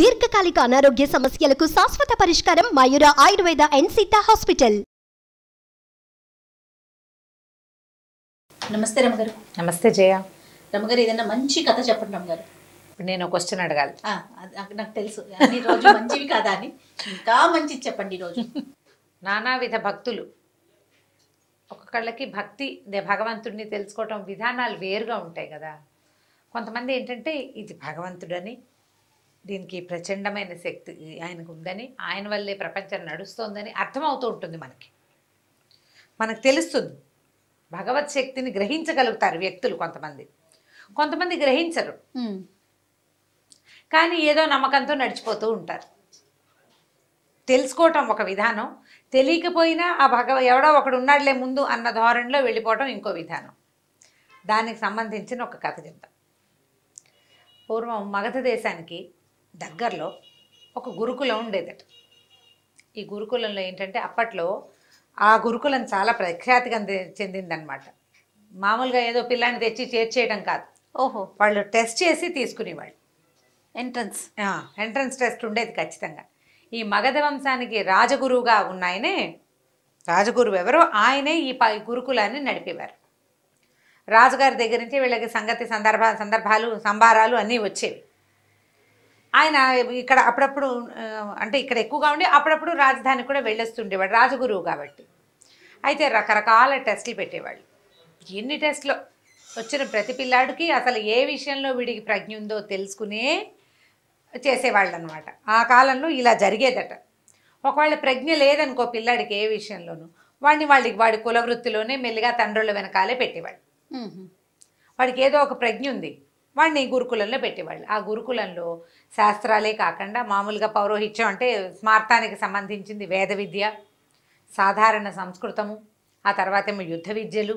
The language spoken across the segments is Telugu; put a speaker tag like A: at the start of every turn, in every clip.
A: దీర్ఘకాలిక అనారోగ్య సమస్యలకు శాశ్వత పరిష్కారం మయూర ఆయుర్వేద అండ్ సీతా హాస్పిటల్
B: నమస్తే రమగారు
C: నమస్తే జయ
B: రమగారు ఏదైనా మంచి కథ చెప్పండి రమగారు
C: ఇప్పుడు నేను క్వశ్చన్ అడగాలి
B: ఆ, అది నాకు- నాకు తెలుసు అన్ని రోజు మంచివి కాదా అని ఇంకా మంచిది చెప్పండి ఈరోజు
C: నానావిధ భక్తులు ఒక్కొక్కళ్ళకి భక్తి దే- భగవంతుడిని తెలుసుకోవటం విధానాలు వేరుగా ఉంటాయి కదా కొంతమంది ఏంటంటే ఇది భగవంతుడని దీనికి ప్రచండమైన శక్తి ఆయనకు ఉందని ఆయన వల్లే ప్రపంచం నడుస్తోందని అర్థమవుతూ ఉంటుంది మనకి మనకు తెలుస్తుంది భగవత్ శక్తిని గ్రహించగలుగుతారు వ్యక్తులు కొంతమంది కొంతమంది గ్రహించరు కానీ ఏదో నమ్మకంతో నడిచిపోతూ ఉంటారు తెలుసుకోవటం ఒక విధానం తెలియకపోయినా ఆ భగవ ఎవడో ఒకడు ఉన్నాడులే ముందు అన్న ధోరణిలో వెళ్ళిపోవటం ఇంకో విధానం దానికి సంబంధించిన ఒక కథ చెప్తాం పూర్వం మగధ దేశానికి దగ్గరలో ఒక గురుకులం ఉండేదట ఈ గురుకులంలో ఏంటంటే అప్పట్లో ఆ గురుకులం చాలా ప్రఖ్యాతిగా చెందిందనమాట మామూలుగా ఏదో పిల్లాన్ని తెచ్చి చేర్చేయడం కాదు
B: ఓహో
C: వాళ్ళు టెస్ట్ చేసి తీసుకునేవాళ్ళు
B: ఎంట్రన్స్
C: ఎంట్రన్స్ టెస్ట్ ఉండేది ఖచ్చితంగా ఈ మగధ వంశానికి రాజగురువుగా ఉన్న ఆయనే రాజగురువు ఎవరో ఆయనే ఈ ప- ఈ గురుకులాన్ని నడిపేవారు రాజుగారి దగ్గర నుంచి వీళ్ళకి సంగతి సందర్భ సందర్భాలు సంబారాలు అన్నీ వచ్చేవి ఆయన ఇక్కడ అప్పుడప్పుడు ఆ, అంటే ఇక్కడ ఎక్కువగా ఉండి అప్పుడప్పుడు రాజధానికి కూడా వెళ్ళొస్తుండేవాడు రాజగురువు కాబట్టి అయితే రకరకాల టెస్టులు పెట్టేవాళ్ళు ఎన్ని టెస్టులు వచ్చిన ప్రతి పిల్లాడికి అసలు ఏ విషయంలో వీడికి ప్రజ్ఞ ఉందో తెలుసుకునే చేసేవాళ్ళు అనమాట ఆ కాలంలో ఇలా జరిగేదట ఒకవేళ ప్రజ్ఞ లేదనుకో పిల్లాడికి ఏ విషయంలోనూ వాడిని వాళ్ళకి వాడి కులవృత్తిలోనే మెల్లిగా తండ్రుల వెనకాలే పెట్టేవాళ్ళు వాడికి ఏదో ఒక ప్రజ్ఞ ఉంది వాడిని గురుకులంలో పెట్టేవాళ్ళు ఆ గురుకులంలో శాస్త్రాలే కాకుండా మామూలుగా పౌరోహిత్యం అంటే స్మార్తానికి సంబంధించింది వేద విద్య సాధారణ సంస్కృతము ఆ తర్వాత ఏమో యుద్ధ విద్యలు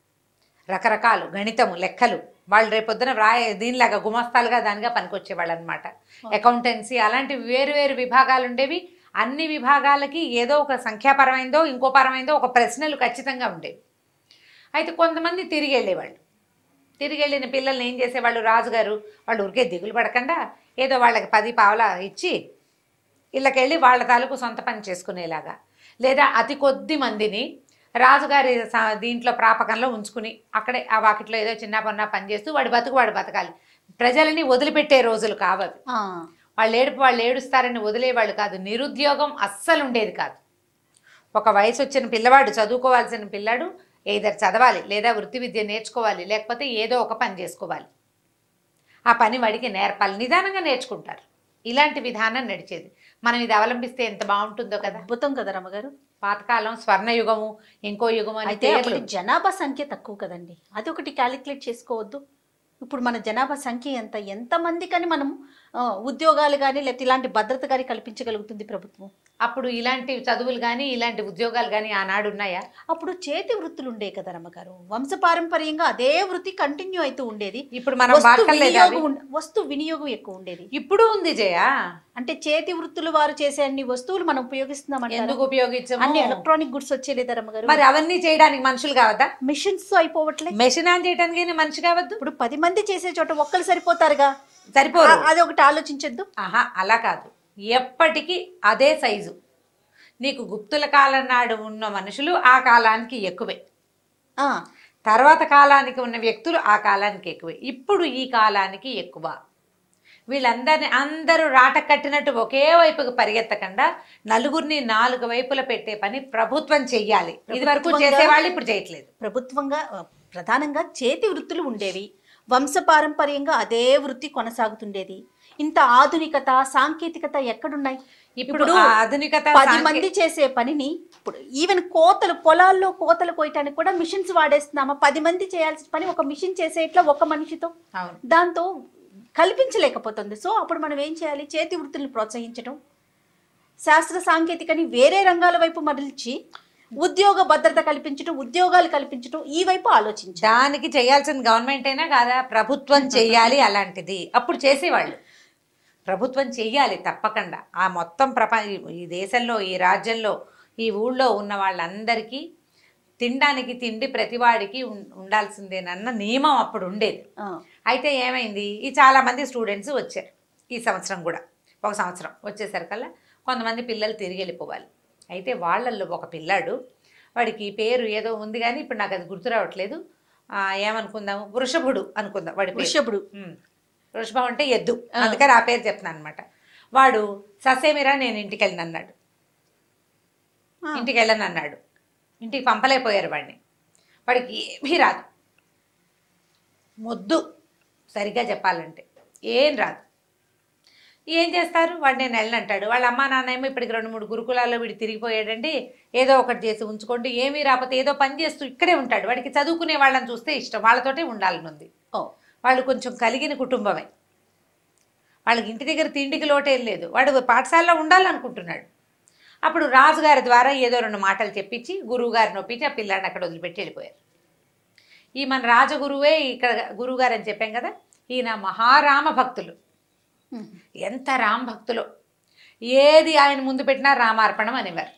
C: రకరకాలు గణితము లెక్కలు వాళ్ళు రేపొద్దున వ్రాయ దీనిలాగా గుమస్తాలుగా దానిగా పనికొచ్చేవాళ్ళు అనమాట అకౌంటెన్సీ అలాంటి వేరు వేరు విభాగాలు ఉండేవి అన్ని విభాగాలకి ఏదో ఒక సంఖ్యాపరమైందో ఇంకో పరమైందో ఒక ప్రశ్నలు ఖచ్చితంగా ఉండేవి అయితే కొంతమంది తిరిగి వెళ్ళేవాళ్ళు తిరిగి వెళ్ళిన పిల్లల్ని ఏం చేసేవాళ్ళు రాజుగారు వాళ్ళు ఊరికే దిగులు పడకుండా ఏదో వాళ్ళకి పది పావలా ఇచ్చి ఇళ్ళకెళ్ళి వాళ్ళ తాలూకు సొంత పని చేసుకునేలాగా లేదా అతి కొద్ది మందిని రాజుగారి స- దీంట్లో ప్రాపకంలో ఉంచుకుని అక్కడే ఆ వాకిట్లో ఏదో చిన్న పన్న పని చేస్తూ వాడి బతుకు వాడు బతకాలి ప్రజలని వదిలిపెట్టే రోజులు కావవి వాళ్ళు ఏడుపు వాళ్ళు ఏడుస్తారని వదిలేవాళ్ళు కాదు నిరుద్యోగం అస్సలు ఉండేది కాదు ఒక వయసు వచ్చిన పిల్లవాడు చదువుకోవాల్సిన పిల్లాడు ఏదర్ చదవాలి లేదా వృత్తి విద్య నేర్చుకోవాలి లేకపోతే ఏదో ఒక పని చేసుకోవాలి ఆ పని వాడికి నేర్పాలి నిదానంగా నేర్చుకుంటారు ఇలాంటి విధానం నడిచేది మనం ఇది అవలంబిస్తే ఎంత బాగుంటుందో కదా
B: అద్భుతం కదా రమగారు
C: పాతకాలం స్వర్ణయుగము ఇంకో యుగం అని
B: అయితే
C: పేర్లు.
B: అప్పటి జనాభా సంఖ్య తక్కువ కదండి అది ఒకటి క్యాలిక్యులేట్ చేసుకోవద్దు ఇప్పుడు మన జనాభా సంఖ్య ఎంత ఎంతమంది కానీ మనం ఆ, ఉద్యోగాలు కానీ లేకపోతే ఇలాంటి భద్రత కానీ కల్పించగలుగుతుంది ప్రభుత్వం
C: అప్పుడు ఇలాంటి చదువులు కానీ ఇలాంటి ఉద్యోగాలు కానీ ఆనాడు ఉన్నాయా
B: అప్పుడు చేతి వృత్తులు ఉండే కదా రమ్మగారు వంశపారంపర్యంగా అదే వృత్తి కంటిన్యూ అవుతూ ఉండేది
C: ఇప్పుడు మనం
B: వస్తు
C: వాడకం లేదా
B: వినియోగం
C: అవి?
B: ఉండ- వస్తు వినియోగం ఎక్కువ ఉండేది
C: ఇప్పుడు ఉంది జయ
B: అంటే చేతి వృత్తులు వారు చేసే అన్ని వస్తువులు మనం ఉపయోగిస్తున్నాం
C: ఎందుకు ఉపయోగించము
B: అన్ని ఎలక్ట్రానిక్ గుడ్స్ వచ్చేలేదా రమ్మగారు
C: మరి అవన్నీ చేయడానికి మనుషులు కావద్దా
B: మిషన్స్ అయిపోవట్లే
C: మెషిన్ ఆన్ చేయడానికి మనిషి కావద్దు
B: ఇప్పుడు పది మంది చేసే చోట ఒక్కరు సరిపోతారుగా
C: సరిపోరు
B: ఆ- అది ఒకటి ఆలోచించొద్దు
C: ఆహా అలా కాదు ఎప్పటికీ అదే సైజు నీకు గుప్తుల కాలం నాడు ఉన్న మనుషులు ఆ కాలానికి ఎక్కువే
B: ఆ,
C: తర్వాత కాలానికి ఉన్న వ్యక్తులు ఆ కాలానికి ఎక్కువే ఇప్పుడు ఈ కాలానికి ఎక్కువ వీళ్ళందరినీ అందరూ రాట కట్టినట్టు ఒకే వైపుకు పరిగెత్తకుండా నలుగురిని నాలుగు వైపుల పెట్టే పని ప్రభుత్వం చెయ్యాలి ఇది వరకు
B: ప్రభుత్వంగా-
C: చేసేవాళ్ళు ఇప్పుడు చేయట్లేదు
B: ప్రభుత్వంగా ఆ, ప్రధానంగా చేతి వృత్తులు ఉండేవి వంశపారంపర్యంగా అదే వృత్తి కొనసాగుతుండేది ఇంత ఆధునికత సాంకేతికత ఎక్కడున్నాయి
C: ఇప్పుడు ఆ ఆధునికత
B: పది
C: సాంకే-
B: మంది చేసే పనిని ఇప్పుడు ఈవెన్ కోతలు పొలాల్లో కోతలు కోయటానికి కూడా మిషన్స్ వాడేస్తున్నామా పది మంది చేయాల్సిన పని ఒక మిషన్ చేసేట్లా ఒక మనిషితో
C: అవును
B: దాంతో కల్పించలేకపోతుంది సో అప్పుడు మనం ఏం చేయాలి చేతి వృత్తులను ప్రోత్సహించడం శాస్త్ర సాంకేతికని వేరే రంగాల వైపు మరల్చి ఉద్యోగ భద్రత కల్పించడం ఉద్యోగాలు కల్పించడం ఈ వైపు ఆలోచించాలి
C: దానికి చేయాల్సిన గవర్నమెంట్ అయినా కాదా ప్రభుత్వం చెయ్యాలి అలాంటిది అప్పుడు చేసేవాళ్ళు ప్రభుత్వం చెయ్యాలి తప్పకుండా ఆ మొత్తం ప్రపంచ ఈ దేశంలో ఈ రాజ్యంలో ఈ ఊళ్ళో ఉన్న వాళ్ళందరికీ తినడానికి తిండి ప్రతివాడికి ఉం- ఉండాల్సిందేనన్న నియమం అప్పుడు ఉండేది
B: ఆ,
C: అయితే ఏమైంది ఈ చాలామంది స్టూడెంట్స్ వచ్చారు ఈ సంవత్సరం కూడా ఒక సంవత్సరం వచ్చేసరికల్లా కొంతమంది పిల్లలు తిరిగి వెళ్ళిపోవాలి అయితే వాళ్ళల్లో ఒక పిల్లాడు వాడికి పేరు ఏదో ఉంది కానీ ఇప్పుడు నాకు అది గుర్తు రావట్లేదు ఆ, ఏమనుకుందాము వృషభుడు అనుకుందాం వాడి పేరు.
B: వృషభుడు
C: ఉమ్. వృషభం అంటే ఎద్దు అందుకని ఆ పేరు చెప్తున్నాను అనమాట వాడు ససేమిరా నేను ఇంటికి వెళ్ళను అన్నాడు
B: ఆ.
C: ఇంటికి వెళ్ళను అన్నాడు ఇంటికి పంపలేకపోయారు వాడిని వాడికి ఏమీ రాదు మొద్దు సరిగ్గా చెప్పాలంటే ఏం రాదు ఏం చేస్తారు వాడు నేను వెళ్ళనంటాడు వాళ్ళ అమ్మా నాన్న ఏమో ఇప్పటికి రెండు మూడు గురుకులాల్లో వీడు తిరిగిపోయాడండి ఏదో ఒకటి చేసి ఉంచుకోండి ఏమీ రాకపోతే ఏదో పని చేస్తూ ఇక్కడే ఉంటాడు వాడికి చదువుకునే వాళ్ళని చూస్తే ఇష్టం వాళ్ళతోటే ఉండాలని ఉంది
B: ఓ
C: వాళ్ళు కొంచెం కలిగిన కుటుంబమే వాళ్ళకి ఇంటి దగ్గర తిండికి లోటేం లేదు వాడు పాఠశాలలో ఉండాలనుకుంటున్నాడు అప్పుడు రాజుగారి ద్వారా ఏదో రెండు మాటలు చెప్పించి గురువు గారిని ఒప్పించి ఆ పిల్లాడిని అక్కడ వదిలిపెట్టి వెళ్ళిపోయారు ఈ మన రాజగురువే ఇక్కడ గురువుగారు అని చెప్పాం కదా ఈయన మహారామ భక్తులు
B: ఉమ్.
C: ఎంత రామ భక్తులు ఏది ఆయన ముందు పెట్టినా రామార్పణం అనేవారు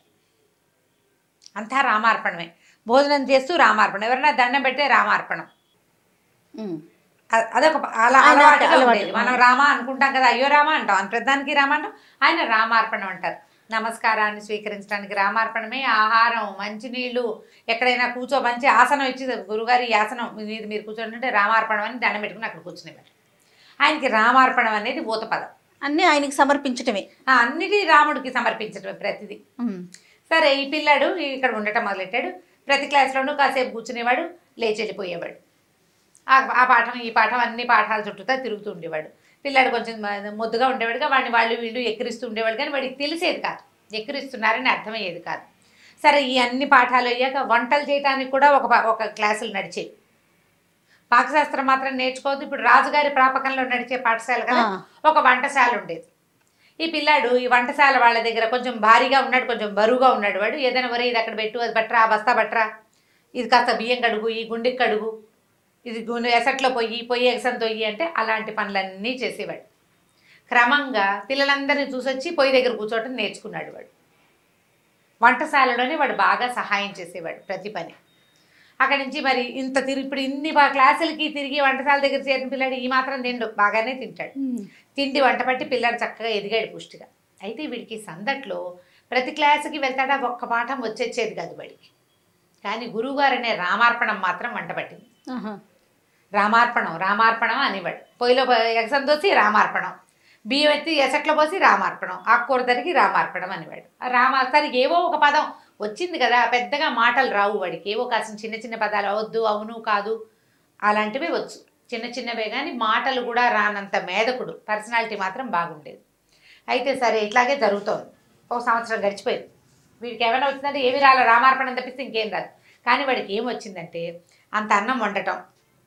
C: అంతా రామార్పణమే భోజనం చేస్తూ రామార్పణం ఎవరైనా దండం పెడితే రామార్పణం
B: ఉమ్.
C: అ- అదొక ప- అలా
B: ఆయన
C: అలవాటుగా
B: అలవాటు.
C: ఉండేది మనం రామ అనుకుంటాం కదా అయ్యో రామ అంటాం అని ప్రధానికి రామ అంటాం ఆయన రామార్పణం అంటారు నమస్కారాన్ని స్వీకరించడానికి రామార్పణమే ఆహారం మంచినీళ్ళు ఎక్కడైనా కూర్చో మంచి ఆసనం ఇచ్చి గురుగారి ఈ ఆసనం మీద మీరు కూర్చోండి అంటే రామార్పణం అని దండం పెట్టుకుని అక్కడ కూర్చునేవారు ఆయనకి రామార్పణం అనేది ఊత పదం
B: అన్నీ ఆయనకి సమర్పించటమే
C: ఆ అన్నిటి రాముడికి సమర్పించడం ప్రతిదీ
B: ఉమ్.
C: సరే ఈ పిల్లాడు ఇక్కడ ఉండటం మొదలెట్టాడు ప్రతి క్లాస్లోనూ కాసేపు కూర్చునేవాడు లేచి వెళ్ళిపోయేవాడు ఆ ఆ పాఠం ఈ పాఠం అన్ని పాఠాల చుట్టూతా తిరుగుతూ ఉండేవాడు పిల్లాడు కొంచెం మ- ముద్దుగా ఉండేవాడుగా వాడిని వాళ్ళు వీళ్ళు ఎక్కిరిస్తూ ఉండేవాడు కానీ వాడికి తెలిసేది కాదు ఎక్కిరిస్తున్నారని అర్థమయ్యేది కాదు సరే ఈ అన్ని పాఠాలు అయ్యాక వంటలు చేయడానికి కూడా ఒక పా- ఒక క్లాసులు నడిచేవి పాకశాస్త్రం మాత్రం నేర్చుకోవద్దు ఇప్పుడు రాజుగారి ప్రాపకంలో నడిచే పాఠశాల కదా
B: ఆ.
C: ఒక వంటశాల ఉండేది ఈ పిల్లాడు ఈ వంటశాల వాళ్ళ దగ్గర కొంచెం భారీగా ఉన్నాడు కొంచెం బరువుగా ఉన్నాడు వాడు ఏదైనా వరే ఇది అక్కడ పెట్టు అది బట్రా ఆ బస్తా బట్రా ఇది కాస్త బియ్యం కడుగు ఈ గుండెకి కడుగు ఇది గుండె ఎసట్లో పొయ్యి పొయ్యి ఎగసం తొయ్యి అంటే అలాంటి పనులన్నీ చేసేవాడు క్రమంగా పిల్లలందరినీ చూసొచ్చి పొయ్యి దగ్గర కూర్చోవటం నేర్చుకున్నాడు వాడు వంటశాలలోనే వాడు బాగా సహాయం చేసేవాడు ప్రతి పని అక్కడి నుంచి మరి ఇంత తిరిగి ఇప్పుడు ఇన్ని బా క్లాసులకి తిరిగి వంటశాల దగ్గర చేరిన పిల్లాడు ఈ మాత్రం తిండు బాగానే తింటాడు తిండి వంట పట్టి పిల్లాడు చక్కగా ఎదిగాడు పుష్టిగా అయితే వీడికి సందట్లో ప్రతి క్లాసుకి వెళ్తాడా ఒక్క పాఠం వచ్చేచ్చేది కాదు వాడికి కానీ గురువుగారు అనే రామార్పణం మాత్రం వంట పట్టింది
B: ఆహా.
C: రామార్పణం రామార్పణం అనేవాడు పొయ్యిలో ఎగసం దోసి రామార్పణం బియ్యం ఎత్తి ఎసట్లో పోసి రామార్పణం ఆకుకూర తరిగి రామార్పణం అనేవాడు ఆ రామ సరే ఏవో ఒక పదం వచ్చింది కదా పెద్దగా మాటలు రావు వాడికి ఏవో కాసిన చిన్న చిన్న పదాలు అవద్దు అవును కాదు అలాంటివే వచ్చు చిన్న చిన్నవే కానీ మాటలు కూడా రానంత మేధకుడు పర్సనాలిటీ మాత్రం బాగుండేది అయితే సరే ఇట్లాగే జరుగుతోంది ఒక సంవత్సరం గడిచిపోయింది వీడికి ఏమైనా వచ్చిందంటే ఏమి రాలే రామార్పణం తప్పిస్తే ఇంకేం రాదు కానీ వాడికి ఏం వచ్చిందంటే అంత అన్నం వండటం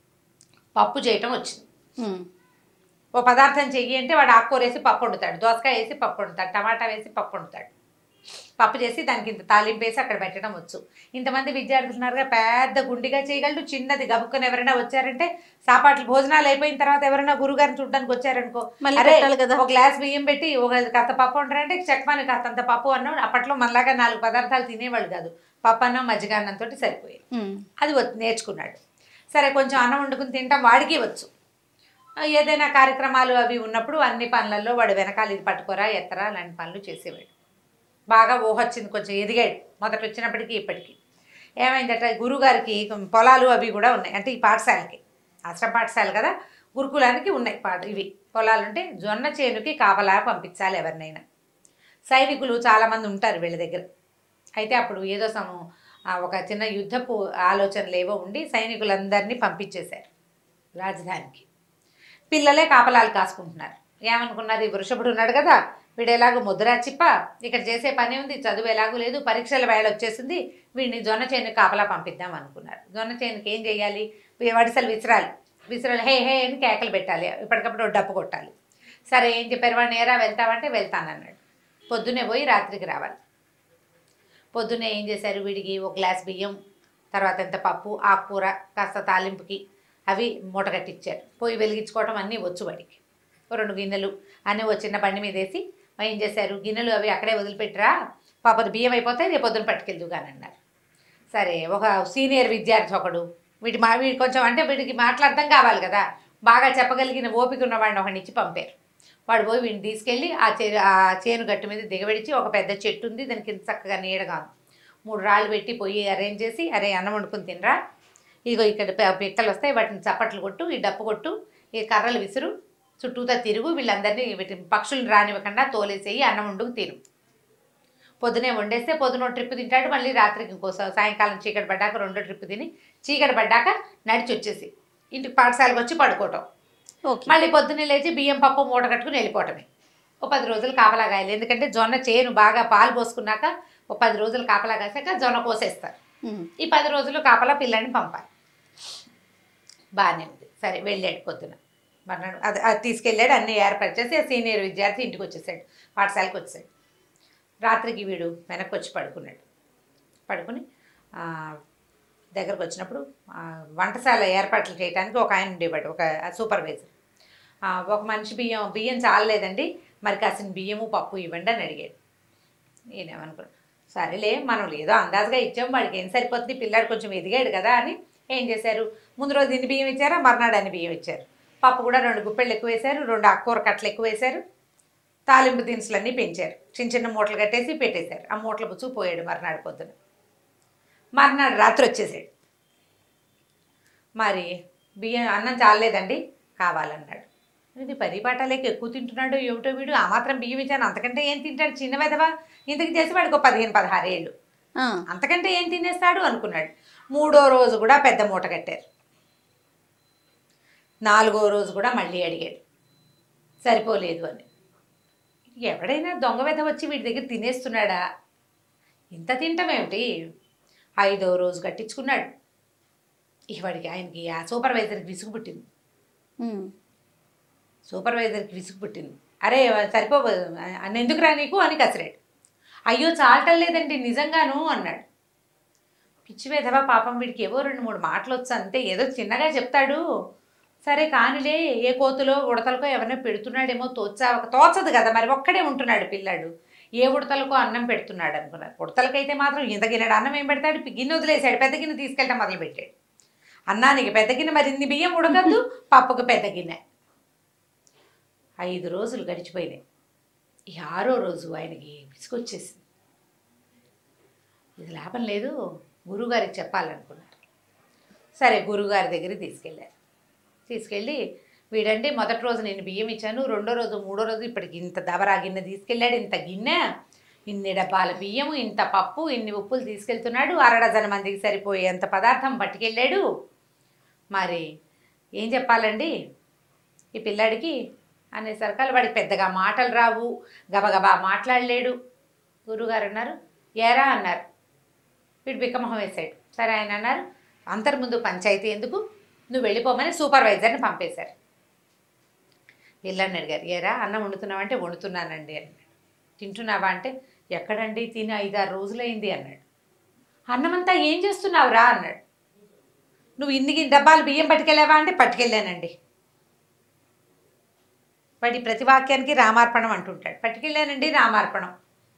C: పప్పు చేయటం వచ్చింది
B: ఉమ్.
C: ఓ పదార్థం చెయ్యి అంటే వాడు ఆకుకూర వేసి పప్పు వండుతాడు దోసకాయ వేసి పప్పు వండుతాడు టమాటా వేసి పప్పు వండుతాడు పప్పు చేసి దానికి ఇంత తాలింపు వేసి అక్కడ పెట్టడం వచ్చు ఇంతమంది విద్యార్థులు ఉన్నారుగా పెద్ద గుండిగా చేయగలడు చిన్నది గబుక్కని ఎవరైనా వచ్చారంటే సాపాట్లు భోజనాలు అయిపోయిన తర్వాత ఎవరైనా గురుగారిని చూడడానికి వచ్చారనుకో
B: మళ్ళీ
C: అరే
B: పెట్టాలి కదా.
C: ఒక గ్లాస్ బియ్యం పెట్టి ఒక కాస్త పప్పు వండరంటే చెక్కమని కాస్తంత పప్పు అన్నం అప్పట్లో మనలాగా నాలుగు పదార్థాలు తినేవాళ్ళు కాదు పప్పు అన్నం మజ్జిగ అన్నంతో సరిపోయేది
B: ఉమ్.
C: అది వ- నేర్చుకున్నాడు సరే కొంచెం అన్నం వండుకుని తింటాం వాడికి వచ్చు ఆ, ఏదైనా కార్యక్రమాలు అవి ఉన్నప్పుడు అన్ని పనులలో వాడు వెనకాల ఇది పట్టుకోరా ఎత్తరా అలాంటి పనులు చేసేవాడు బాగా ఊహ వచ్చింది కొంచెం ఎదిగాడు మొదట వచ్చినప్పటికీ ఇప్పటికీ ఏమైందట గురుగారికి పొలాలు అవి కూడా ఉన్నాయి అంటే ఈ పాఠశాలకి ఆశ్రమ పాఠశాల కదా గురుకులానికి ఉన్నాయి పాట ఇవి పొలాలు అంటే జొన్న చేనుకి కాపలా పంపించాలి ఎవరినైనా సైనికులు చాలామంది ఉంటారు వీళ్ళ దగ్గర అయితే అప్పుడు ఏదో సమ ఆ, ఒక చిన్న యుద్ధపు ఆలోచనలు ఏవో ఉండి సైనికులందరినీ పంపించేశారు రాజధానికి పిల్లలే కాపలాలు కాసుకుంటున్నారు ఏమనుకున్నారు ఈ వృషభుడు ఉన్నాడు కదా వీడు ఎలాగో ముద్రా చిప్ప ఇక్కడ చేసే పని ఉంది చదువు ఎలాగూ లేదు పరీక్షల వేళ వచ్చేసింది వీడిని జొన్న చేను కాపలా పంపిద్దాం అనుకున్నారు జొన్న చేనుకి ఏం చేయాలి వీ- వడిసెలు విసరాలి విసరాలి హే హే అని కేకలు పెట్టాలి ఇప్పటికప్పుడు ఓ డప్పు కొట్టాలి సరే ఏం చెప్పారు వాడిని ఏరా వెళ్తామంటే వెళ్తానన్నాడు పొద్దునే పోయి రాత్రికి రావాలి పొద్దున్నే ఏం చేశారు వీడికి ఒక గ్లాస్ బియ్యం తర్వాత ఎంత పప్పు ఆకుకూర కాస్త తాలింపుకి అవి మూట కట్టించారు పొయ్యి వెలిగించుకోవటం అన్నీ వచ్చు వాడికి ఓ రెండు గిన్నెలు అన్నీ ఓ చిన్న బండి మీద వేసి మరి ఏం చేశారు గిన్నెలు అవి అక్కడే వదిలిపెట్టిరా పాపది బియ్యం అయిపోతే రేపు పొద్దున పట్టుకెళ్దు కానీ అన్నారు సరే ఒక సీనియర్ విద్యార్థి ఒకడు వీటి మా వీడి కొంచెం అంటే వీడికి మాట్లాడటం కావాలి కదా బాగా చెప్పగలిగిన ఓపిక ఉన్నవాడిని ఒకడిని ఇచ్చి పంపారు వాడు పోయి వీడిని తీసుకెళ్ళి ఆ చే ఆ చేను గట్టు మీద దిగబెడిచి ఒక పెద్ద చెట్టు ఉంది దానికి ఇంత చక్కగా నీడగా ఉంది మూడు రాళ్ళు పెట్టి పొయ్యి అరేంజ్ చేసి అరే అన్నం వండుకుని తినరా ఇదిగో ఇక్కడ పి- పిక్కలు వస్తాయి వాటిని చప్పట్లు కొట్టు ఈ డప్పు కొట్టు ఈ కర్రలు విసురు చుట్టూతా తిరుగు వీళ్ళందరినీ వీటి పక్షులను రానివ్వకుండా తోలేసేయి అన్నం వండుకు తిను పొద్దునే వండేస్తే పొద్దున ఒక ట్రిప్ తింటాడు మళ్ళీ రాత్రికి ఇంకో సా- సాయంకాలం చీకటి పడ్డాక రెండో ట్రిప్ తిని చీకటి పడ్డాక నడిచి వచ్చేసి ఇంటికి పాఠశాలకు వచ్చి పడుకోవటం
B: ఓకే
C: మళ్ళీ పొద్దున్నే లేచి బియ్యం పప్పు మూట కట్టుకుని వెళ్ళిపోవటమే ఓ పది రోజులు కాపలా కాయాలి ఎందుకంటే జొన్న చేను బాగా పాలు పోసుకున్నాక ఓ పది రోజులు కాపలా కాసాక జొన్న కోసేస్తారు
B: ఉమ్.
C: ఈ పది రోజులు కాపలా పిల్లని పంపాలి బాగానే ఉంది సరే వెళ్ళాడు పొద్దున మర్నాడు అది అది తీసుకెళ్ళాడు అన్ని ఏర్పరిచేసి ఆ సీనియర్ విద్యార్థి ఇంటికి వచ్చేసాడు పాఠశాలకు వచ్చాడు రాత్రికి వీడు వెనక్కి వచ్చి పడుకున్నాడు పడుకుని ఆ, దగ్గరకు వచ్చినప్పుడు ఆ, వంటశాల ఏర్పాట్లు చేయడానికి ఒక ఆయన ఉండేవాడు ఒక సూపర్వైజర్ ఆ, ఒక మనిషి బియ్యం బియ్యం చాలలేదండి మరి కాసిన బియ్యము పప్పు ఇవ్వండి అని అడిగాడు నేనేమనుకున్నాను సరేలే మనం ఏదో అందాజుగా ఇచ్చాం వాడికి ఏం సరిపోతుంది పిల్లాడు కొంచెం ఎదిగాడు కదా అని ఏం చేశారు ముందు రోజు ఇన్ని బియ్యం ఇచ్చారా మర్నాడు అన్ని బియ్యం ఇచ్చారు పప్పు కూడా రెండు గుప్పెళ్ళు ఎక్కువ వేశారు రెండు ఆకుకూర కట్టలు ఎక్కువ వేశారు తాలింపు దినుసులన్నీ పెంచారు చిన్న చిన్న మూటలు కట్టేసి పెట్టేశారు ఆ మూటల పుచ్చు పోయాడు మర్నాడు పొద్దున మర్నాడు రాత్రి వచ్చేసాడు మరి బియ్యం అన్నం చాలలేదండి కావాలన్నాడు ఇది పరిపాటాలేక ఎక్కువ తింటున్నాడు ఏమిటో వీడు ఆ మాత్రం బియ్యం ఇచ్చాను అంతకంటే ఏం తింటాడు చిన్న వెధవా ఇంతకు చేసి వాడికి ఒక పదిహేను పదహారు ఏళ్ళు
B: ఆ,
C: అంతకంటే ఏం తినేస్తాడు అనుకున్నాడు మూడో రోజు కూడా పెద్ద మూట కట్టారు నాలుగో రోజు కూడా మళ్ళీ అడిగాడు సరిపోలేదు అని ఎవడైనా దొంగ వెధ వచ్చి వీడి దగ్గర తినేస్తున్నాడా ఇంత తింటమేమిటి ఐదో రోజు కట్టించుకున్నాడు ఇవాడికి ఆయనకి ఆ సూపర్వైజర్కి విసుగు పుట్టింది
B: ఉమ్.
C: సూపర్వైజర్కి విసుగు పుట్టింది అరే సరిపో ఎందుకురా నీకు అని కసిరాడు అయ్యో చాలటం లేదండి నిజంగాను అన్నాడు పిచ్చి వేధవా పాపం వీడికి ఏవో రెండు మూడు మాటలు వచ్చు అంతే ఏదో చిన్నగా చెప్తాడు సరే కానిలే ఏ కోతులో ఉడతలకో ఎవరైనా పెడుతున్నాడేమో తోచా తోచదు కదా మరి ఒక్కడే ఉంటున్నాడు పిల్లాడు ఏ ఉడతలకో అన్నం పెడుతున్నాడు అనుకున్నారు ఉడతలకైతే మాత్రం ఇంత గిన్నెడు అన్నం ఏం పెడతాడు గిన్నె వదిలేశాడు పెద్ద గిన్నె తీసుకెళ్ళటం మొదలు పెట్టాడు అన్నానికి పెద్ద గిన్నె మరి ఇన్ని బియ్యం ఉడకద్దు పప్పుకు పెద్ద గిన్నె ఐదు రోజులు గడిచిపోయినాయి ఈ ఆరో రోజు ఆయనకి విసుకొచ్చేసింది ఇది లాభం లేదు గురువుగారికి చెప్పాలనుకున్నారు సరే గురువుగారి దగ్గరికి తీసుకెళ్ళారు తీసుకెళ్ళి వీడంటే మొదటి రోజు నేను బియ్యం ఇచ్చాను రెండో రోజు మూడో రోజు ఇప్పటికి ఇంత దబరా గిన్నె తీసుకెళ్ళాడు ఇంత గిన్నె ఇన్ని డబ్బాల బియ్యము ఇంత పప్పు ఇన్ని ఉప్పులు తీసుకెళ్తున్నాడు అరడజన మందికి సరిపోయేంత పదార్థం పట్టుకెళ్ళాడు మరి ఏం చెప్పాలండి ఈ పిల్లాడికి అనేసరికల్ వాడికి పెద్దగా మాటలు రావు గబగబా మాట్లాడలేడు గురువుగారు అన్నారు ఏరా అన్నారు వీడు బిక్కమొహం వేశాడు సరే ఆయన అన్నారు అంతర్ ముందు పంచాయతీ ఎందుకు నువ్వు వెళ్ళిపోమని సూపర్వైజర్ని పంపేశారు పిల్లని అడిగారు ఏరా అన్నం వండుతున్నావంటే వండుతున్నానండి అన్నాడు తింటున్నావా అంటే ఎక్కడండి తిని ఐదారు రోజులైంది అన్నాడు అన్నమంతా ఏం చేస్తున్నావురా అన్నాడు నువ్వు ఇన్ని డబ్బాలు బియ్యం పట్టుకెళ్ళావా అంటే పట్టుకెళ్ళానండి వాడి ప్రతి వాక్యానికి రామార్పణం అంటుంటాడు పట్టుకెళ్ళానండి రామార్పణం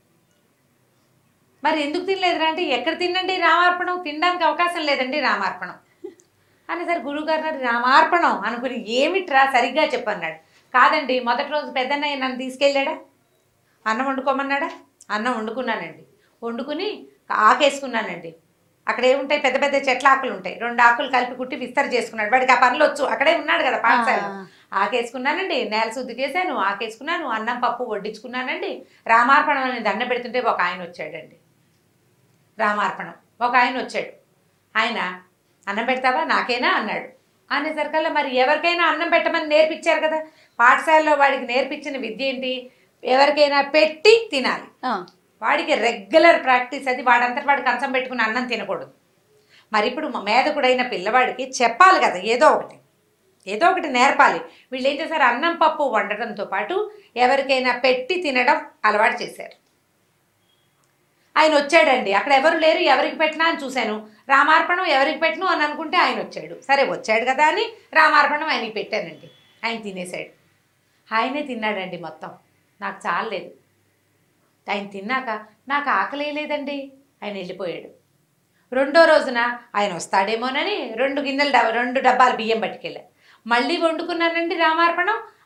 C: మరి ఎందుకు తినలేదురా అంటే ఎక్కడ తినండి రామార్పణం తినడానికి అవకాశం లేదండి రామార్పణం అనేసరి గురువుగారు అన్నారు, రామార్పణం అనుకుని ఏమిట్రా సరిగ్గా చెప్పన్నాడు కాదండి మొదటి రోజు పెద్దన్నయ్య నన్ను తీసుకెళ్ళాడా అన్నం వండుకోమన్నాడా అన్నం వండుకున్నానండి వండుకుని ఆకేసుకున్నానండి అక్కడ ఏముంటాయి పెద్ద పెద్ద చెట్ల ఆకులు ఉంటాయి రెండు ఆకులు కలిపి కుట్టి విస్తరి చేసుకున్నాడు వాడికి ఆ పనులు వచ్చు అక్కడే ఉన్నాడు కదా పాఠశాలలో ఆకేసుకున్నానండి నేల శుద్ధి చేశాను ఆకేసుకున్నాను అన్నం పప్పు వడ్డించుకున్నానండి రామార్పణం అని దండ పెడుతుంటే ఒక ఆయన వచ్చాడండి రామార్పణం ఒక ఆయన వచ్చాడు ఆయన అన్నం పెడతావా నాకేనా అన్నాడు అనేసరికల్లా మరి ఎవరికైనా అన్నం పెట్టమని నేర్పించారు కదా పాఠశాలలో వాడికి నేర్పించిన విద్య ఏంటి ఎవరికైనా పెట్టి తినాలి
B: ఆ,
C: వాడికి రెగ్యులర్ ప్రాక్టీస్ అది వాడంతటి వాడు కంచం పెట్టుకుని అన్నం తినకూడదు మరి ఇప్పుడు మేధకుడైన పిల్లవాడికి చెప్పాలి కదా ఏదో ఒకటి ఏదో ఒకటి నేర్పాలి వీళ్ళు ఏం చేశారు అన్నం పప్పు వండటంతో పాటు ఎవరికైనా పెట్టి తినడం అలవాటు చేశారు ఆయన వచ్చాడండి అక్కడ ఎవరు లేరు ఎవరికి పెట్టినా అని చూశాను రామార్పణం ఎవరికి పెట్టను అని అనుకుంటే ఆయన వచ్చాడు సరే వచ్చాడు కదా అని రామార్పణం ఆయనకి పెట్టానండి ఆయన తినేశాడు ఆయనే తిన్నాడండి మొత్తం నాకు చాలలేదు ఆయన తిన్నాక నాకు ఆకలి లేదండి ఆయన వెళ్ళిపోయాడు రెండో రోజున ఆయన వస్తాడేమోనని రెండు గిన్నెలు డబ్బ రెండు డబ్బాలు బియ్యం పట్టుకెళ్ళా మళ్ళీ వండుకున్నానండి రామార్పణం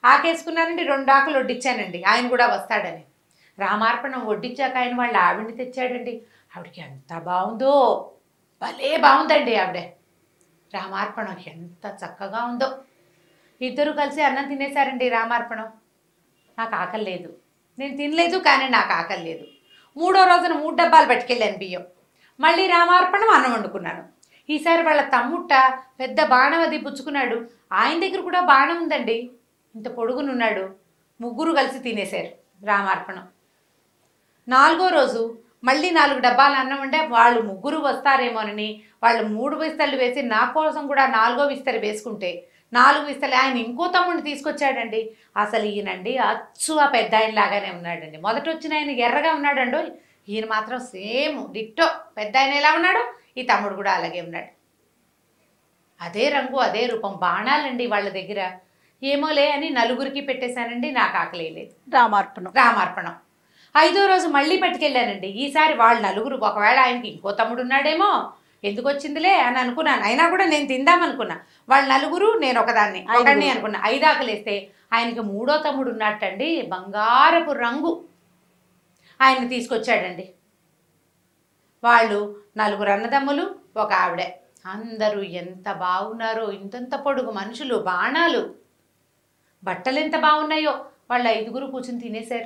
C: ఆకేసుకున్నారండి రెండు ఆకులు వడ్డించానండి ఆయన కూడా వస్తాడని రామార్పణం వడ్డించాక ఆయన వాళ్ళ ఆవిడని తెచ్చాడండి ఆవిడకి ఎంత బాగుందో భలే బాగుందండి ఆవిడ రామార్పణం ఎంత చక్కగా ఉందో ఇద్దరు కలిసి అన్నం తినేశారండి రామార్పణం నాకు ఆకలి లేదు నేను తినలేదు కానీ నాకు ఆకలి లేదు మూడో రోజున మూడు డబ్బాలు పట్టుకెళ్ళాను బియ్యం మళ్ళీ రామార్పణం అన్నం వండుకున్నాను ఈసారి వాళ్ళ తమ్ముట్ట పెద్ద బాణం అది పుచ్చుకున్నాడు ఆయన దగ్గర కూడా బాణం ఉందండి ఇంత పొడుగునున్నాడు ముగ్గురు కలిసి తినేశారు రామార్పణం నాలుగో రోజు మళ్ళీ నాలుగు డబ్బాలు అన్నం ఉంటే వాళ్ళు ముగ్గురు వస్తారేమోనని వాళ్ళు మూడు విస్తలు వేసి నా కోసం కూడా నాలుగో విస్తరి వేసుకుంటే నాలుగు విస్తలు ఆయన ఇంకో తమ్ముడిని తీసుకొచ్చాడండి అసలు ఈయనండి అచ్చు ఆ పెద్ద ఆయన లాగానే ఉన్నాడండి మొదట వచ్చిన ఆయన ఎర్రగా ఉన్నాడండి ఈయన మాత్రం సేమ్ డిట్టో పెద్ద ఆయన ఎలా ఉన్నాడు ఈ తమ్ముడు కూడా అలాగే ఉన్నాడు అదే రంగు అదే రూపం బాణాలండి వాళ్ళ దగ్గర ఏమోలే అని నలుగురికి పెట్టేశానండి నాకు ఆకలి లేదు
B: రామార్పణం
C: రామార్పణం ఐదో రోజు మళ్ళీ పట్టుకెళ్ళానండి ఈసారి వాళ్ళు నలుగురు ఒకవేళ ఆయనకి ఇంకో తమ్ముడు ఉన్నాడేమో ఎందుకు వచ్చిందిలే అని అనుకున్నాను అయినా కూడా నేను తిందామనుకున్నా వాళ్ళ నలుగురు నేను ఒకదాన్ని ఒకడిని అనుకున్నా ఐదు ఆకలేస్తే ఆయనకి మూడో తమ్ముడు ఉన్నట్టండి బంగారపు రంగు ఆయన తీసుకొచ్చాడండి వాళ్ళు నలుగురు అన్నదమ్ములు ఒక ఆవిడే అందరూ ఎంత బాగున్నారో ఇంతంత పొడుగు మనుషులు బాణాలు బట్టలు ఎంత బాగున్నాయో వాళ్ళ ఐదుగురు కూర్చుని తినేశారు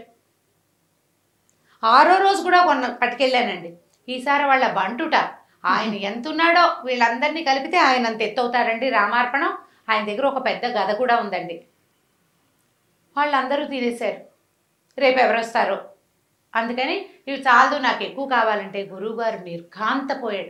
C: ఆరో రోజు కూడా కొన్న పట్టుకెళ్ళానండి ఈసారి వాళ్ళ బంటుట ఆయన ఎంత ఉన్నాడో వీళ్ళందరినీ కలిపితే ఆయన అంత ఎత్తవుతారండి రామార్పణం ఆయన దగ్గర ఒక పెద్ద గద కూడా ఉందండి వాళ్ళందరూ తినేశారు రేపు ఎవరు వస్తారో అందుకని ఇవి చాలదు నాకు ఎక్కువ కావాలంటే గురువుగారు నిర్ఘాంతపోయాడు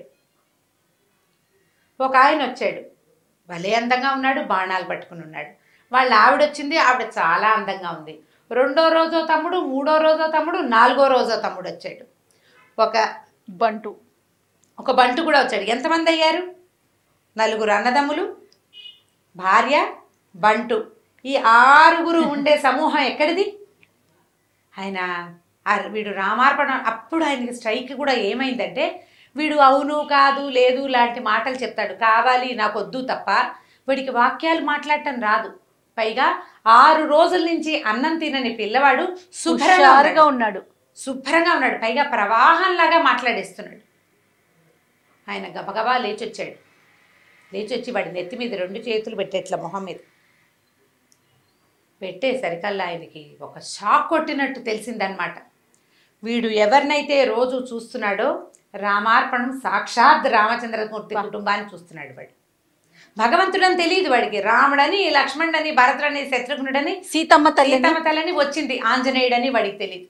C: ఒక ఆయన వచ్చాడు భలే అందంగా ఉన్నాడు బాణాలు పట్టుకుని ఉన్నాడు వాళ్ళ ఆవిడ వచ్చింది ఆవిడ చాలా అందంగా ఉంది రెండో రోజో తమ్ముడు మూడో రోజో తమ్ముడు నాలుగో రోజో తమ్ముడు వచ్చాడు ఒక
B: బంటు
C: ఒక బంటు కూడా వచ్చాడు ఎంతమంది అయ్యారు నలుగురు అన్నదమ్ములు భార్య బంటు ఈ ఆరుగురు ఉండే సమూహం ఎక్కడిది ఆయన ఆ- వీడు రామార్పణ అప్పుడు ఆయనకి స్ట్రైక్ కూడా ఏమైందంటే వీడు అవును కాదు లేదు లాంటి మాటలు చెప్తాడు కావాలి నాకు వద్దు తప్ప వీడికి వాక్యాలు మాట్లాడటం రాదు పైగా ఆరు రోజుల నుంచి అన్నం తినని పిల్లవాడు శుభ్రంగా
B: హుషారుగా
C: ఉన్నాడు.
B: ఉన్నాడు
C: శుభ్రంగా ఉన్నాడు పైగా ప్రవాహంలాగా మాట్లాడేస్తున్నాడు ఆయన గబగబా లేచొచ్చాడు లేచొచ్చి వాడి నెత్తి మీద రెండు చేతులు పెట్టేట్ల మొహం మీద పెట్టేసరికల్లా ఆయనకి ఒక షాక్ కొట్టినట్టు తెలిసిందనమాట వీడు ఎవరినైతే రోజు చూస్తున్నాడో రామార్పణం సాక్షాత్ రామచంద్రమూర్తి కుటుంబాన్ని చూస్తున్నాడు వాడు భగవంతుడని తెలియదు వాడికి రాముడని లక్ష్మణుడని భరతుడని శత్రుఘ్నుడని
B: సీతమ్మ తల్లి
C: సీతమ్మ తల్లని వచ్చింది ఆంజనేయుడని వాడికి తెలియదు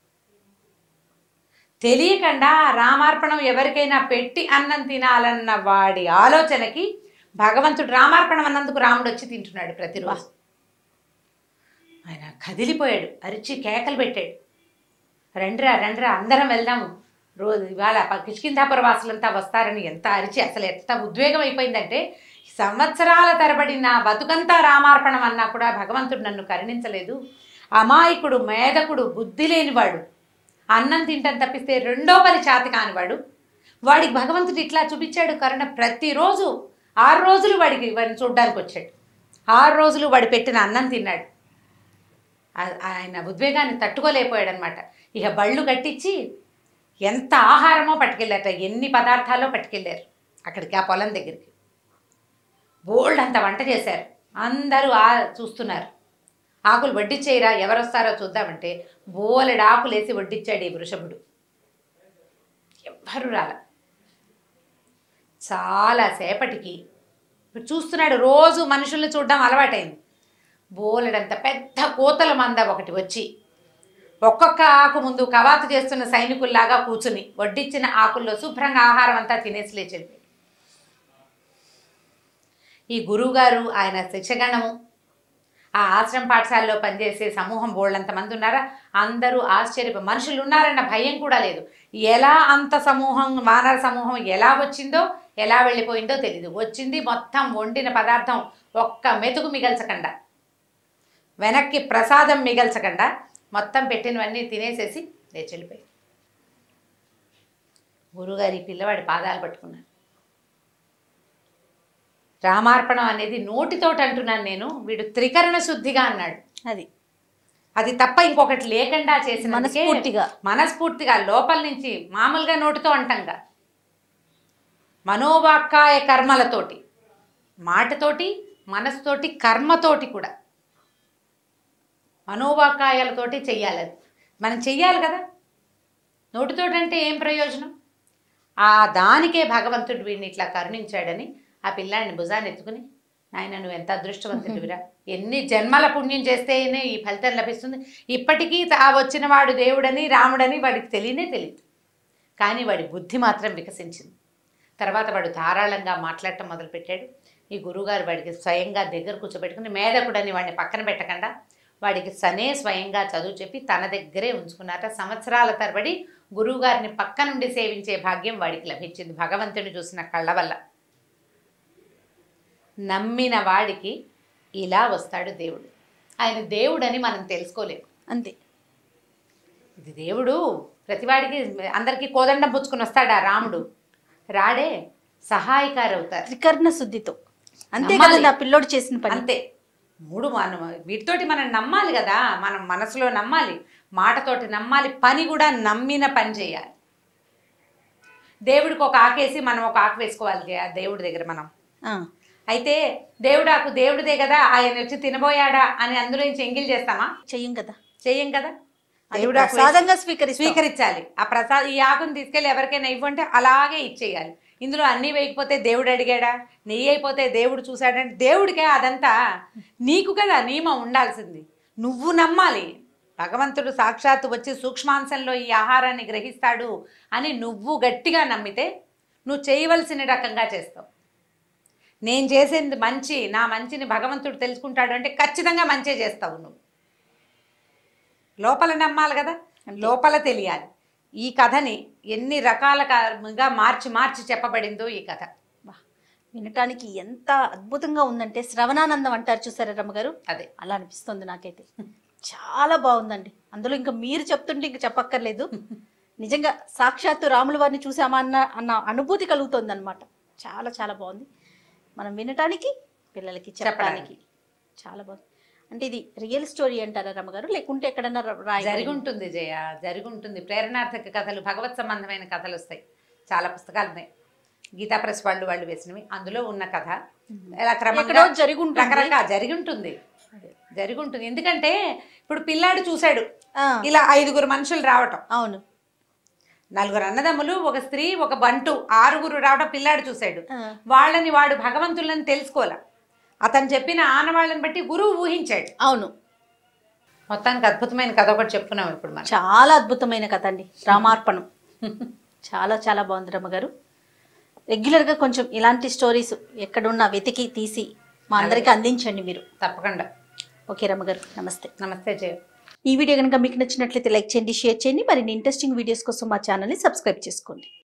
C: తెలియకుండా రామార్పణం ఎవరికైనా పెట్టి అన్నం తినాలన్న వాడి ఆలోచనకి భగవంతుడు రామార్పణం అన్నందుకు రాముడు వచ్చి తింటున్నాడు ప్రతిరోజు ఆయన కదిలిపోయాడు అరిచి కేకలు పెట్టాడు రండిరా రండిరా అందరం వెళ్దాము రోజు ఇవాళ ప- కిష్కింధాపుర వాసులంతా వస్తారని ఎంత అరిచి అసలు ఎంత ఉద్వేగం అయిపోయిందంటే సంవత్సరాల తరబడి నా బతుకంతా రామార్పణం అన్నా కూడా భగవంతుడు నన్ను కరుణించలేదు అమాయకుడు మేధకుడు బుద్ధి లేనివాడు అన్నం తింటం తప్పిస్తే రెండో పని చేత కానివాడు వాడికి భగవంతుడు ఇట్లా చూపించాడు కరుణ ప్రతిరోజు ఆరు రోజులు వాడికి వాడిని చూడ్డానికి వచ్చాడు ఆరు రోజులు వాడు పెట్టిన అన్నం తిన్నాడు ఆ- ఆయన ఉద్వేగాన్ని తట్టుకోలేకపోయాడు అనమాట ఇక బళ్ళు కట్టించి ఎంత ఆహారమో పట్టుకెళ్ళారట ఎన్ని పదార్థాలో పట్టుకెళ్ళారు అక్కడికి ఆ పొలం దగ్గరికి బోల్డ్ అంత వంట చేశారు అందరూ ఆ చూస్తున్నారు ఆకులు వడ్డిచ్చేయరా ఎవరు వస్తారో చూద్దామంటే బోలెడు ఆకులు వేసి వడ్డిచ్చాడు ఈ వృషభుడు ఎవ్వరు రాల చాలా సేపటికి ఇప్పుడు చూస్తున్నాడు రోజు మనుషుల్ని చూడడం అలవాటైంది బోలెడంత పెద్ద కోతల మంద ఒకటి వచ్చి ఒక్కొక్క ఆకు ముందు కవాతు చేస్తున్న సైనికుల్లాగా కూర్చుని వడ్డిచ్చిన ఆకుల్లో శుభ్రంగా ఆహారం అంతా తినేసి లేచి వెళ్ళిపోయాడు. ఈ గురువుగారు ఆయన శిక్షగణము ఆ ఆశ్రమ పాఠశాలలో పనిచేసే సమూహం బోళ్ళంత మంది ఉన్నారా అందరూ ఆశ్చర్య మనుషులు ఉన్నారన్న భయం కూడా లేదు ఎలా అంత సమూహం వానర సమూహం ఎలా వచ్చిందో ఎలా వెళ్ళిపోయిందో తెలీదు వచ్చింది మొత్తం వండిన పదార్థం ఒక్క మెతుకు మిగల్చకుండా వెనక్కి ప్రసాదం మిగల్చకుండా మొత్తం పెట్టినవన్నీ తినేసేసి లేచి వెళ్ళిపోయి గురుగారి పిల్లవాడి పాదాలు పట్టుకున్నారు రామార్పణం అనేది నోటితోటి అంటున్నాను నేను వీడు త్రికరణ శుద్ధిగా అన్నాడు
B: అది
C: అది తప్ప ఇంకొకటి లేకుండా చేసిన
B: మనస్ఫూర్తిగా.
C: మనస్ఫూర్తిగా లోపల నుంచి మామూలుగా నోటితో అంటంగా మనోవాక్కాయ కర్మలతోటి మాటతోటి మనసుతోటి కర్మతోటి కూడా మనోవాక్కాయాలతోటి చెయ్యాలి అది మనం చెయ్యాలి కదా నోటితోటి అంటే ఏం ప్రయోజనం ఆ దానికే భగవంతుడు వీడిని ఇట్లా కరుణించాడని ఆ పిల్లాడిని భుజాన్ని ఎత్తుకుని నాయన నువ్వు ఎంత అదృష్టవంతుడివిరా ఎన్ని జన్మల పుణ్యం చేస్తేనే ఈ ఫలితం లభిస్తుంది ఇప్పటికీ ఆ వచ్చిన వాడు దేవుడని రాముడని వాడికి తెలియనే తెలియదు కానీ వాడి బుద్ధి మాత్రం వికసించింది తర్వాత వాడు ధారాళంగా మాట్లాడటం మొదలుపెట్టాడు ఈ గురువుగారు వాడికి స్వయంగా దగ్గర కూర్చోబెట్టుకుని మేధకుడని వాడిని పక్కన పెట్టకుండా వాడికి సనే స్వయంగా చదువు చెప్పి తన దగ్గరే ఉంచుకున్నారట సంవత్సరాల తరబడి గురువుగారిని పక్క నుండి సేవించే భాగ్యం వాడికి లభించింది భగవంతుని చూసిన కళ్ళ వల్ల నమ్మిన వాడికి ఇలా వస్తాడు దేవుడు ఆయన దేవుడని మనం తెలుసుకోలేము
B: అంతే
C: ఇది దేవుడు ప్రతివాడికి అందరికీ కోదండం పుచ్చుకుని వస్తాడా రాముడు రాడే సహాయకారు అవుతారు
B: త్రికర్ణ శుద్ధితో అంతే
C: నమ్మాలి.
B: కదా నా పిల్లోడు చేసిన పని
C: అంతే మూడు మనం వీటితోటి మనం నమ్మాలి కదా మనం మనసులో నమ్మాలి మాటతోటి నమ్మాలి పని కూడా నమ్మిన పని చేయాలి దేవుడికి ఒక ఆకేసి మనం ఒక ఆకు వేసుకోవాలి జయ- దేవుడి దగ్గర మనం
B: ఆ,
C: అయితే దేవుడాకు దేవుడిదే కదా ఆయన వచ్చి తినబోయాడా అని అందులో నుంచి ఎంగిల్ చేస్తామా
B: చెయ్యం కదా
C: చెయ్యం కదా
B: అది
C: దేవుడాకు వేసి-
B: ప్రసాదంగా స్వీకరిస్తాం
C: స్వీకరించాలి ఆ ప్రసాద్ ఈ ఆకుని తీసుకెళ్ళి ఎవరికైనా ఇవ్వంటే అలాగే ఇచ్చేయాలి ఇందులో అన్నీ వేయకపోతే దేవుడు అడిగాడా నెయ్యి అయిపోతే దేవుడు చూశాడంటే దేవుడికే అదంతా నీకు కదా నియమం ఉండాల్సింది నువ్వు నమ్మాలి భగవంతుడు సాక్షాత్తు వచ్చి సూక్ష్మాంశంలో ఈ ఆహారాన్ని గ్రహిస్తాడు అని నువ్వు గట్టిగా నమ్మితే నువ్వు చేయవలసిన రకంగా చేస్తావు నేను చేసేది మంచి నా మంచిని భగవంతుడు తెలుసుకుంటాడు అంటే ఖచ్చితంగా మంచే చేస్తావు నువ్వు లోపల నమ్మాలి కదా లోపల తెలియాలి ఈ కథని ఎన్ని రకాలుగా మార్చి మార్చి చెప్పబడిందో ఈ కథ
B: బా, వినటానికి ఎంత అద్భుతంగా ఉందంటే శ్రవణానందం అంటారు చూసారా రమ్మగారు
C: అదే
B: అలా అనిపిస్తుంది నాకైతే చాలా బాగుందండి అందులో ఇంకా మీరు చెప్తుంటే ఇంకా చెప్పక్కర్లేదు నిజంగా సాక్షాత్తు రాముల వారిని చూసామా అన్న అన్న అనుభూతి కలుగుతుంది అనమాట చాలా చాలా బాగుంది మనం వినటానికి పిల్లలకి చెప్పడానికి చాలా బాగుంది అంటే ఇది రియల్ స్టోరీ అంటారా రమ్మగారు లేకుంటే ఎక్కడన్నా రాయి
C: జరిగి ఉంటుంది జయ జరిగి ఉంటుంది ప్రేరణార్థక కథలు భగవత్ సంబంధమైన కథలు వస్తాయి చాలా పుస్తకాలు ఉన్నాయి గీతా ప్రెస్ వాళ్ళు వాళ్ళు వేసినవి అందులో ఉన్న కథ ఇలా క్రమంగా
B: ఎక్కడో జరిగి ఉంటుంది.
C: రకరకాల జరిగి ఉంటుంది జరిగి ఉంటుంది ఎందుకంటే ఇప్పుడు పిల్లాడు చూశాడు
B: ఆ,
C: ఇలా ఐదుగురు మనుషులు రావటం
B: అవును
C: నలుగురు అన్నదమ్ములు ఒక స్త్రీ ఒక బంటు ఆరుగురు రావడం పిల్లాడు చూశాడు
B: ఆ.
C: వాళ్ళని వాడు భగవంతులని తెలుసుకోలే అతను చెప్పిన ఆనవాళ్ళని బట్టి గురువు ఊహించాడు
B: అవును
C: మొత్తానికి అద్భుతమైన కథ ఒకటి చెప్పుకున్నాం ఇప్పుడు మనం
B: చాలా అద్భుతమైన కథ అండి రామార్పణం చాలా చాలా బాగుంది రమ్మగారు రెగ్యులర్గా కొంచెం ఇలాంటి స్టోరీస్ ఎక్కడున్నా వెతికి తీసి మా అందరికీ అందించండి మీరు
C: తప్పకుండా
B: ఓకే రమ్మగారు నమస్తే
C: నమస్తే జయ
B: ఈ వీడియో కనుక మీకు నచ్చినట్లయితే లైక్ చేయండి షేర్ చేయండి మరిన్ని ఇంట్రెస్టింగ్ వీడియోస్ కోసం మా ఛానల్ని సబ్స్క్రైబ్ చేసుకోండి